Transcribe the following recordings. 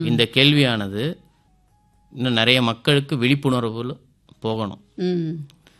இந்த கேள்வியானது இன்னும் நிறைய மக்களுக்கு விழிப்புணர்வு போகணும் ம்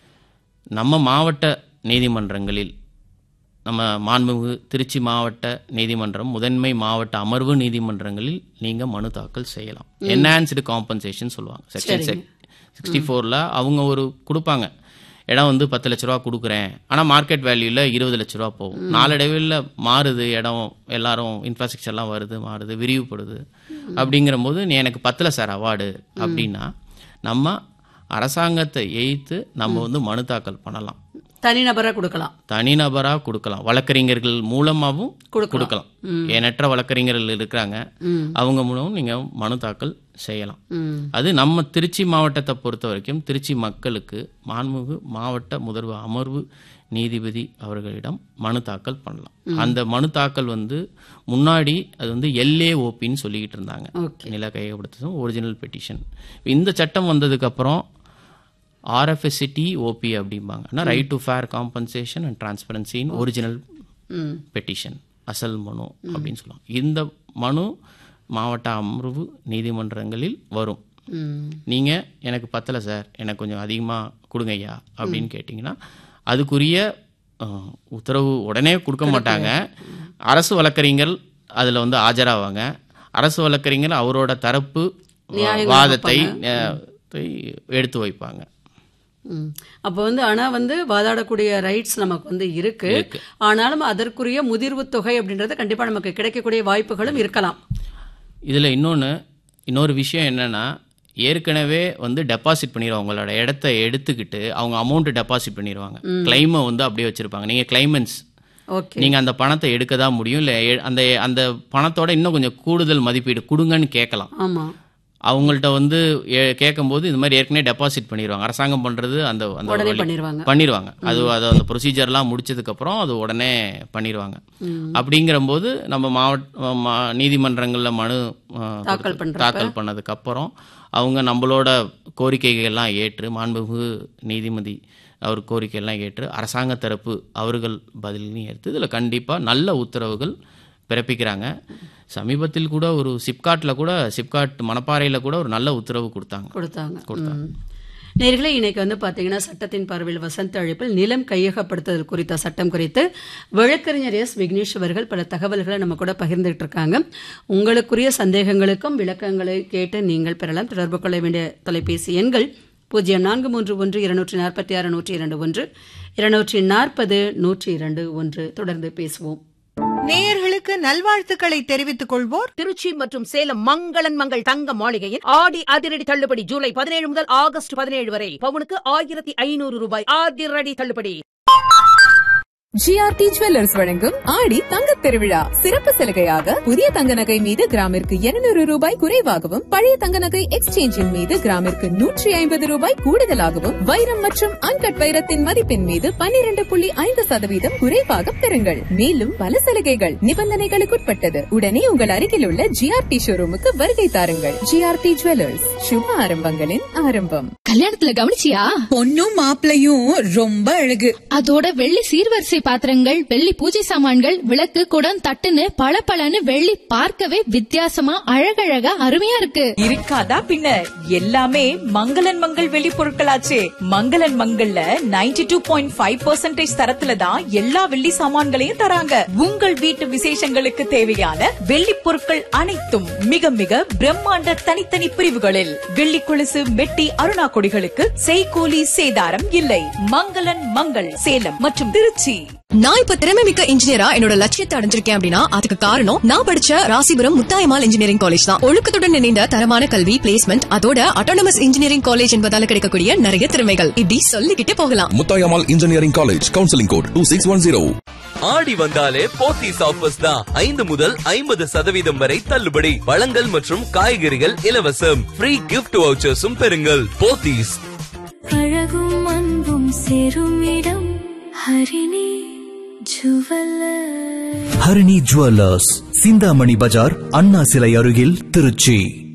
நம்ம மாவட்ட நீதிமன்றங்களில் நம்ம மாண்புமிகு திருச்சி மாவட்ட நீதிமன்றம் முதன்மை மாவட்ட அமர்வு நீதிமன்றங்களில் நீங்கள் மனு தாக்கல் செய்யலாம் என்ஹான்ஸ்டு காம்பன்சேஷன் சொல்லுவாங்க செக்ஷன் சிக்ஸ்டி ஃபோரில் அவங்க ஒரு கொடுப்பாங்க இடம் வந்து பத்து லட்ச ரூபா கொடுக்குறேன் ஆனால் மார்க்கெட் வேல்யூவில் இருபது லட்ச ரூபா போகும் நாளடைவில் மாறுது இடம் எல்லாரும் இன்ஃப்ராஸ்ட்ரக்சர்லாம் வருது மாறுது விரிவுபடுது அப்படிங்கிற போது நீ எனக்கு பத்தில் சார் அவார்டு அப்படின்னா நம்ம அரசாங்கத்தை எய்த்து நம்ம வந்து மனு தாக்கல் பண்ணலாம் தனிநபரா கொடுக்கலாம் தனிநபராக கொடுக்கலாம் வழக்கறிஞர்கள் மூலமாகவும் கொடுக்கலாம். கொடுக்கலாம் எண்ணற்ற வழக்கறிஞர்கள் இருக்கிறாங்க ம் அவங்க மூலம் நீங்கள் மனு தாக்கல் செய்யலாம் ம் அது நம்ம திருச்சி மாவட்டத்தை பொறுத்த வரைக்கும் திருச்சி மக்களுக்கு மாண்புமிகு மாவட்ட முதல்வர் அமர்வு நீதிபதி அவர்களிடம் மனு தாக்கல் பண்ணலாம் அந்த மனு தாக்கல் வந்து முன்னாடி அது வந்து எல்ஏஓபின்னு சொல்லிக்கிட்டு இருந்தாங்க ஓகே நில கையகப்படுத்தும் ஒரிஜினல் பெட்டிஷன் இந்த சட்டம் வந்ததுக்கு அப்புறம் ஆர்எஃப்எஸ்சிடி ஓபி அப்படிம்பாங்க ஆனால் right to fair compensation and transparency in original ம் பெட்டிஷன் அசல் மனு அப்படின்னு சொல்லுவாங்க இந்த மனு மாவட்ட அமர்வு நீதிமன்றங்களில் வரும் ம் நீங்கள் எனக்கு பத்தலை சார் எனக்கு கொஞ்சம் அதிகமாக கொடுங்க ஐயா அப்படின்னு கேட்டிங்கன்னா அதுக்குரிய அஹ், உத்தரவு உடனே கொடுக்க மாட்டாங்க அரசு வழக்கறிஞர் அதில் வந்து ஆஜராவாங்க அரசு வழக்கறிஞர் அவரோட தரப்பு அஹ், வாதத்தை அஹ், தை எடுத்து வைப்பாங்க ம். அப்போ வந்து ஆனா வந்து வாதாடக்கூடிய ரைட்ஸ் நமக்கு வந்து இருக்கு ஆனாலும் அதற்குரிய முதிர்வு தொகை அப்படின்றது கண்டிப்பா நமக்கு கிடைக்கக்கூடிய வாய்ப்புகளும் இருக்கலாம் இதில் இன்னொன்று இன்னொரு விஷயம் என்னன்னா ஏற்கனவே வந்து டெபாசிட் பண்ணிடுவாங்க உங்களோட இடத்த எடுத்துக்கிட்டு அவங்க அமௌண்ட் டெபாசிட் பண்ணிடுவாங்க கிளைமை வந்து அப்படியே வச்சுருப்பாங்க நீங்கள் கிளைமன்ஸ் ஓகே நீங்கள் அந்த பணத்தை எடுக்க தான் முடியும் இல்லை அந்த அந்த பணத்தோட இன்னும் கொஞ்சம் கூடுதல் மதிப்பீடு கொடுங்கன்னு கேட்கலாம் ஆமா அவங்கள்ட்ட வந்து ஏ- கேட்கும்போது இது மாதிரி ஏற்கனவே டெபாசிட் பண்ணிடுவாங்க அரசாங்கம் பண்ணுறது அந்த அந்த உடனே வழி- பண்ணிடுவாங்க பண்ணிடுவாங்க அது அது அந்த ப்ரொசீஜர்லாம் முடிச்சதுக்கப்புறம் அது உடனே பண்ணிடுவாங்க அப்படிங்கிறம்போது நம்ம மாவட்ட மா- நீதிமன்றங்களில் மனு ஆ, தாக்கல் பண்றப்ப? தாக்கல் பண்ணதுக்கப்புறம் அவங்க நம்மளோட கோரிக்கைகள்லாம் ஏற்று மாண்புமிகு நீதிமதி அவர் கோரிக்கையெல்லாம் ஏற்று அரசாங்க தரப்பு அவர்கள் பதிலையும் ஏற்று இதில் கண்டிப்பாக நல்ல உத்தரவுகள் பிறப்பிக்கிறாங்க சமீபத்தில் கூட ஒரு சிப்காட்டில் கூட சிப்காட் மணப்பாறையில் கூட ஒரு நல்ல உத்தரவு கொடுத்தாங்க கொடுத்தாங்க ம். நேர்களே இன்னைக்கு வந்து பாத்தீங்கன்னா சட்டத்தின் பார்வையில் வசந்த அழைப்பில் நிலம் கையகப்படுத்துதல் குறித்த சட்டம் குறித்து வழக்கறிஞர் எஸ் விக்னேஷ் அவர்கள் பல தகவல்களை நம்ம கூட பகிர்ந்துட்டு இருக்காங்க உங்களுக்குரிய சந்தேகங்களுக்கும் விளக்கங்களை கேட்டு நீங்கள் பெறலாம் தொடர்பு கொள்ள வேண்டிய தொலைபேசி எண்கள் பூஜ்ஜியம் நான்கு மூன்று ஒன்று இருநூற்றி நாற்பத்தி ஆறு நூற்றி இரண்டு ஒன்று இருநூற்றி நாற்பது நூற்றி இரண்டு ஒன்று தொடர்ந்து பேசுவோம் நேயர்களுக்கு நல்வாழ்த்துக்களை தெரிவித்துக் கொள்வோர் திருச்சி மற்றும் சேலம் மங்களன் மங்கள் தங்க மாளிகையின் ஆடி அதிரடி தள்ளுபடி ஜூலை பதினேழு முதல் ஆகஸ்ட் பதினேழு வரை பவுனுக்கு ஆயிரத்தி ஐநூறு ரூபாய் அதிரடி தள்ளுபடி ஜிஆர்டி ஜுவல்லர்ஸ் வழங்கும் ஆடி தங்கத் திருவிழா சிறப்பு சலுகையாக புதிய தங்க நகை மீது கிராமிற்கு 200 ரூபாய் குறைவாகவும் பழைய தங்க நகை எக்ஸ்சேஞ்சின் மீது கிராமிற்கு நூற்றி ஐம்பது ரூபாய் கூடுதலாகவும் வைரம் மற்றும் அன்கட் வைரத்தின் மதிப்பின் மீது 12.5% புள்ளி ஐந்து சதவீதம் குறைவாக பெறுங்கள் மேலும் பல சலுகைகள் நிபந்தனைகளுக்குட்பட்டது உடனே உங்கள் அருகில் உள்ள ஜிஆர்டி ஷோரூமுக்கு வருகை தாருங்கள் ஜிஆர்டி ஜுவல்லர்ஸ் சுப ஆரம்பங்களின் ஆரம்பம் கல்யாணத்துல கவனிச்சியா பொண்ணும் மாப்பிளையும் ரொம்ப அழகு அதோட வெள்ளி சீர்வரிசை பாத்திரங்கள் வெள்ளி பூஜை சாமான்கள் விளக்கு குடம் தட்டுன்னு பளபளன்னு வெள்ளி பார்க்கவே வித்தியாசமா அழகழகா அருமையா இருக்கு இருக்காதா பின்ன எல்லாமே மங்களன் மங்கள் வெளி பொருட்களாச்சே மங்களன் மங்கள்ல 92.5% டூ பாயிண்ட் ஃபைவ் தரத்துல தான் எல்லா வெள்ளி சாமான்களையும் தராங்க உங்கள் வீட்டு விசேஷங்களுக்கு தேவையான வெள்ளி பொருட்கள் அனைத்தும் மிக மிக பிரம்மாண்ட தனித்தனி பிரிவுகளில் வெள்ளி கொலுசு மெட்டி அருணா கொடிகளுக்கு செய்கூலி சேதாரம் இல்லை மங்களன் மங்கள் சேலம் மற்றும் திருச்சி நான் இப்ப திறமை மிக்க இன்ஜினியரா என்னோட லட்சியத்தை அடைஞ்சிருக்கேன் அப்படின்னா அதுக்கு காரணம் நான் படிச்ச ராசிபுரம் முத்தாயமால் இன்ஜினியரிங் காலேஜ் தான் ஒழுக்கத்துடன் இணைந்த தரமான கல்வி பிளேஸ்மெண்ட் அதோட அட்டானமஸ் இன்ஜினியரிங் காலேஜ் என்பதால கிடைக்கக்கூடிய நிறைய திறமைகள் இப்படி சொல்லிக்கிட்டே போகலாம் Muthayammal engineering college counselling code two six one zero Aadi வந்தாலே போத்தீஸ் ஆஃபர்ஸ் தான் ஐந்து முதல் ஐம்பது சதவீதம் வரை தள்ளுபடி பழங்கள் மற்றும் காய்கறிகள் இலவசம் ஃப்ரீ கிஃப்ட் வவுச்சர்ஸும் பெறுங்கள் போத்தீஸ் அழகும் அன்பும் சேரும் இடம் ஹரிணி ஜுவல்லர் ஹரிணி ஜுவல்லர்ஸ் சிந்தாமணி பஜார் அண்ணா சிலை அருகில் திருச்சி